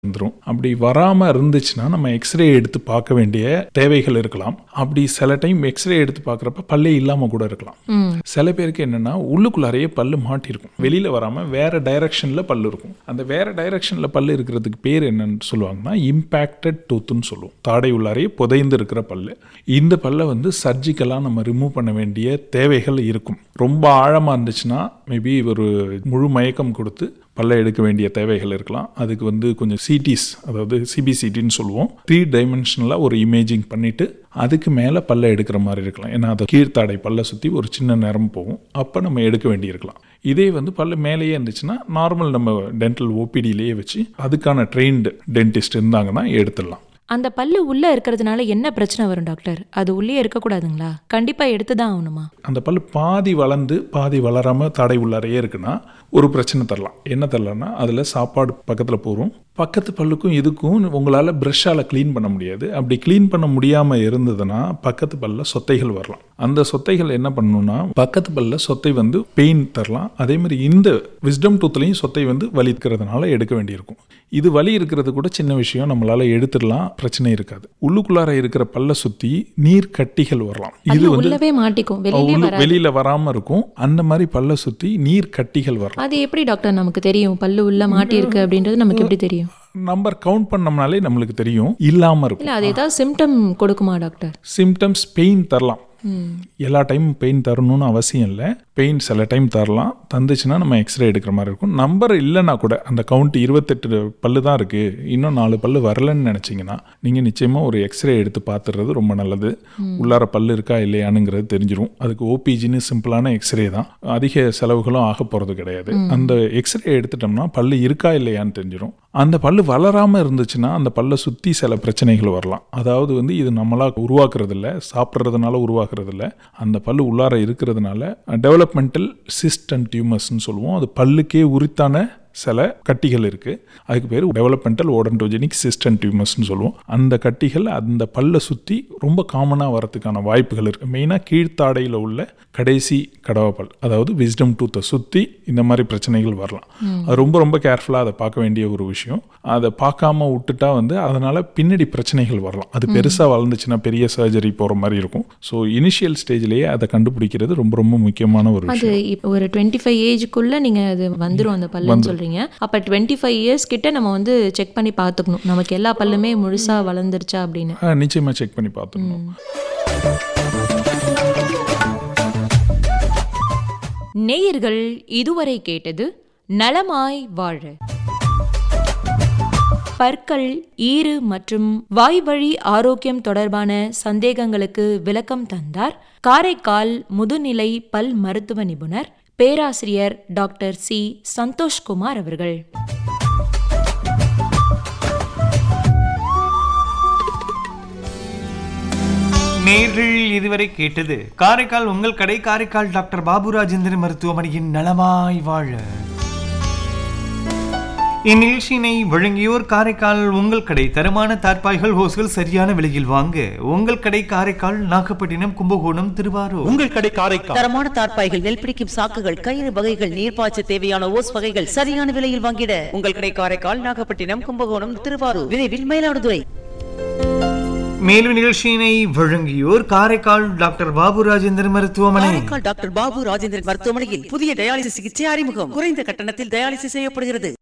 வந்துடும் அப்படி வராமல் இருந்துச்சுன்னா நம்ம எக்ஸ்ரே எடுத்து பார்க்க வேண்டிய தேவைகள் இருக்கலாம் அப்படி சில டைம் எக்ஸ்ரே எடுத்து பார்க்குறப்ப பல்லே இல்லாமல் கூட இருக்கலாம் ம் சில பேருக்கு என்னன்னா உள்ளுக்குள்ளாரையே பல்லு மாட்டிருக்கும் வெளியில வராம வேற டைரக்ஷன்ல பல்லு இருக்கும் அந்த வேற டைரக்ஷன்ல பல்லு இருக்கிறதுக்கு பேர் என்னன்னு சொல்லுவாங்கன்னா இம்பேக்டட் டூத்துன்னு சொல்லுவோம் தாடை உள்ளாரையே புதைந்து இருக்கிற பல்லு இந்த பல்லை வந்து சர்ஜிக்கலாக நம்ம ரிமூவ் பண்ண வேண்டிய தேவைகள் இருக்கும் ரொம்ப ஆழமாக இருந்துச்சுன்னா மேபி ஒரு முழு மயக்கம் கொடுத்து பல்ல எடுக்க வேண்டிய தேவைகள் இருக்கலாம் அதுக்கு வந்து கொஞ்சம் சிடிஸ் அதாவது சிபிசிடின்னு சொல்லுவோம் த்ரீ டைமென்ஷனலாக ஒரு இமேஜிங் பண்ணிட்டு அதுக்கு மேலே பல்ல எடுக்கிற மாதிரி இருக்கலாம் ஏன்னா அது கீழ்த்தாடை பல்ல சுற்றி ஒரு சின்ன நேரம் போகும் அப்போ நம்ம எடுக்க வேண்டியிருக்கலாம் இதே வந்து பல்லு மேலேயே இருந்துச்சுன்னா நார்மல் நம்ம டென்டல் ஓபிடியிலேயே வச்சு அதுக்கான ட்ரெயின்டு டென்டிஸ்ட் இருந்தாங்கன்னா எடுத்துடலாம் அந்த பல்லு உள்ள இருக்கிறதுனால என்ன பிரச்சனை வரும் டாக்டர் அது உள்ளே இருக்கக்கூடாதுங்களா கண்டிப்பா எடுத்து தான் ஆகணுமா அந்த பல்லு பாதி வளர்ந்து பாதி வளராமல் தடை உள்ளாரையே இருக்குன்னா ஒரு பிரச்சனை தரலாம் என்ன தரலாம்னா அதில் சாப்பாடு பக்கத்தில் போகும் பக்கத்து பல்லுக்கும் இதுக்கும் உங்களால் ப்ரெஷ்ஷால் க்ளீன் பண்ண முடியாது அப்படி க்ளீன் பண்ண முடியாமல் இருந்ததுன்னா பக்கத்து பல்ல சொத்தைகள் வரலாம் அந்த சொத்தைகள் என்ன பண்ணணும்னா பக்கத்து பல்ல சொத்தை வந்து பெயின் தரலாம் அதே மாதிரி இந்த விஸ்டம் டூத்லையும் சொத்தை வந்து வலிக்கிறதுனால எடுக்க வேண்டியிருக்கும் இது வலி இருக்கிறது கூட சின்ன விஷயம் நம்மளால எடுத்துடலாம் பிரச்சனை இருக்காது உள்ளுக்குள்ளார இருக்கிற பல்ல சுற்றி நீர் கட்டிகள் வரலாம் இது பல்லு வந்து உள்ளவே மாட்டிக்கும் வெளியிலே உள்ள- வராது வெளியில வராம இருக்கும் அந்த மாதிரி பல்ல சுத்தி நீர் கட்டிகள் வரலாம் அது எப்படி டாக்டர் நமக்கு தெரியும் பல்லு உள்ள மாட்டி இருக்கு அப்படின்றது நமக்கு எப்படி தெரியும் நம்பர் கவுண்ட் பண்ணோம்னாலே நம்மளுக்கு தெரியும் இல்லாம இருக்கும் இல்ல அது ஏதாவது சிம்டம் கொடுக்குமா டாக்டர் சிம்டம்ஸ் பெயின் தரலாம் ம் எல்லா டைமும் பெயின் தரணும்னு அவசியம் இல்லை பெயின் சில டைம் தரலாம் தந்துச்சுன்னா நம்ம எக்ஸ்ரே எடுக்கிற மாதிரி இருக்கும் நம்பர் இல்லைன்னா கூட அந்த கவுண்ட் இருபத்தெட்டு பல்லு தான் இருக்கு இன்னும் நாலு பல்லு வரலன்னு நினைச்சீங்கன்னா நீங்க நிச்சயமா ஒரு எக்ஸ்ரே எடுத்து பார்த்துறது ரொம்ப நல்லது உள்ளார பல்லு இருக்கா இல்லையானுங்கிறது தெரிஞ்சிரும் அதுக்கு ஓபிஜின்னு சிம்பிளான எக்ஸ்ரே தான் அதிக செலவுகளும் ஆக போறது கிடையாது அந்த எக்ஸ்ரே எடுத்துட்டோம்னா பல்லு இருக்கா இல்லையான்னு தெரிஞ்சிரும் அந்த பல்லு வளராம இருந்துச்சுன்னா அந்த பல்லை சுத்தி சில பிரச்சனைகள் வரலாம் அதாவது வந்து இது நம்மளா உருவாக்குறது இல்ல சாப்பிட்றதுனால உருவாக்குறது இல்ல அந்த பல்லு உள்ளார இருக்கிறதுனால டெவலப்மெண்டல் சிஸ்ட் அண்ட் டியூமர்ஸ்னு சொல்லுவோம் அது பல்லுக்கே உரித்தான சில கட்டிகள் இருக்கு அதுக்கு பேர் டெவலப்மெண்டல் ஓடன்டோஜெனிக் சிஸ்டன் டியூமர்ஸ்னு சொல்லுவோம் அந்த கட்டிகள் அந்த பல்லை சுற்றி ரொம்ப காமனாக வரதுக்கான வாய்ப்புகள் இருக்கு மெயினாக கீழ்த்தாடையில் உள்ள கடைசி கடவாப்பல் அதாவது விஸ்டம் டூத்தை சுற்றி இந்த மாதிரி பிரச்சனைகள் வரலாம் அது ரொம்ப ரொம்ப கேர்ஃபுல்லாக அதை பார்க்க வேண்டிய ஒரு விஷயம் அதை பார்க்காம விட்டுட்டா வந்து அதனால பின்னாடி பிரச்சனைகள் வரலாம் அது பெருசாக வளர்ந்துச்சுன்னா பெரிய சர்ஜரி போகிற மாதிரி இருக்கும் ஸோ இனிஷியல் ஸ்டேஜ்லேயே அதை கண்டுபிடிக்கிறது ரொம்ப ரொம்ப முக்கியமான ஒரு விஷயம் அது இப்ப ஒரு டுவெண்ட்டி ஃபைவ் ஏஜுக்குள்ள நீங்க அது வந்துரும் அந்த பல்லுன்னு சொல்றீங்க அப்ப டுவெண்ட்டி ஃபைவ் இயர்ஸ் கிட்ட நம்ம வந்து செக் பண்ணி பார்த்துக்கணும் நமக்கு எல்லா பல்லுமே முழுசா வளர்ந்துருச்சா அப்படின்னு ஆ, நிச்சயமா செக் பண்ணி பார்த்துக்கணும் நேயர்கள் இதுவரை கேட்டது நலமாய் வாழ பற்கள் ஈறு மற்றும் வாய்வழி ஆரோக்கியம் தொடர்பான சந்தேகங்களுக்கு விளக்கம் தந்தார் காரைக்கால் முதுநிலை பல் மருத்துவ நிபுணர் பேராசிரியர் டாக்டர் சி சந்தோஷ்குமார் அவர்கள் நேர்கள் இதுவரை கேட்டது காரைக்கால் உங்கள் கடை காரைக்கால் டாக்டர் பாபு ராஜேந்திரன் மருத்துவமனையின் நலமாய் வாழ இந்நிகழ்ச்சியினை வழங்கியோர் காரைக்கால் உங்கள் கடை தரமான தார்பாய்கள் ஹோஸ்கள் சரியான விலையில் வாங்க உங்கள் கடை காரைக்கால் நாகப்பட்டினம் கும்பகோணம் திருவாரூர் உங்கள் கடை காரைக்கால் தரமான தார்ப்பாய்கள் நெல் பிடிக்கும் சாக்குகள் கயிறு வகைகள் நீர்ப்பாய்ச்ச தேவையான ஓஸ் வகைகள் சரியான விலையில் வாங்கிட உங்கள் கடை காரைக்கால் நாகப்பட்டினம் கும்பகோணம் திருவாரூர் விரைவில் மயிலாடுதுறை மேலும் நிகழ்ச்சியினை வழங்கியோர் காரைக்கால் டாக்டர் பாபு ராஜேந்திரன் மருத்துவமனை காரைக்கால் டாக்டர் பாபு ராஜேந்திரன் மருத்துவமனையில் புதிய டயாலிசிஸ் சிகிச்சை அறிமுகம் குறைந்த கட்டணத்தில் டயாலிசிஸ் செய்யப்படுகிறது